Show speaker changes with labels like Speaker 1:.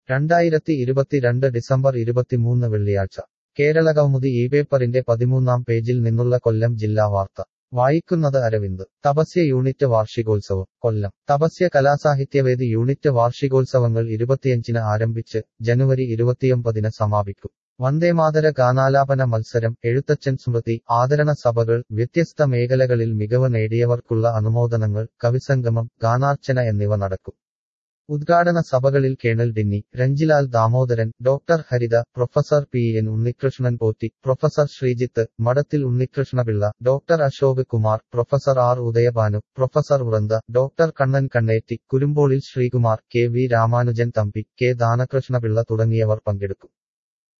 Speaker 1: രണ്ടായിരത്തി ഇരുപത്തിരണ്ട് ഡിസംബർ ഇരുപത്തിമൂന്ന് വെള്ളിയാഴ്ച കേരളകൗമുദി ഈ പേപ്പറിന്റെ പതിമൂന്നാം പേജിൽ നിന്നുള്ള കൊല്ലം ജില്ലാ വാർത്ത വായിക്കുന്നത് അരവിന്ദ് തപസ്യ യൂണിറ്റ് വാർഷികോത്സവം കൊല്ലം തപസ്യ കലാസാഹിത്യവേദി യൂണിറ്റ് വാർഷികോത്സവങ്ങൾ ഇരുപത്തിയഞ്ചിന് ആരംഭിച്ച് ജനുവരി ഇരുപത്തിയൊമ്പതിന് സമാപിക്കും വന്ദേമാതര ഗാനാലാപന മത്സരം എഴുത്തച്ഛൻ സ്മൃതി ആദരണ സഭകൾ വ്യത്യസ്ത മേഖലകളിൽ മികവ് നേടിയവർക്കുള്ള അനുമോദനങ്ങൾ കവിസംഗമം ഗാനാർച്ചന എന്നിവ നടക്കും ഉദ്ഘാടന സഭകളിൽ colonel Dinny Ranjilal Damodaran doctor Haritha professor P N Unnikrishnan Potti professor Sreejith Madathil Unnikrishna Pillai doctor Ashok Kumar professor R Udayabhanu professor Vrinda doctor Kannan Kanneti Kurumbolil Sreekumar K V Ramanujan Thampi K Danakrishna Pillai തുടങ്ങിയവർ പങ്കെടുക്കും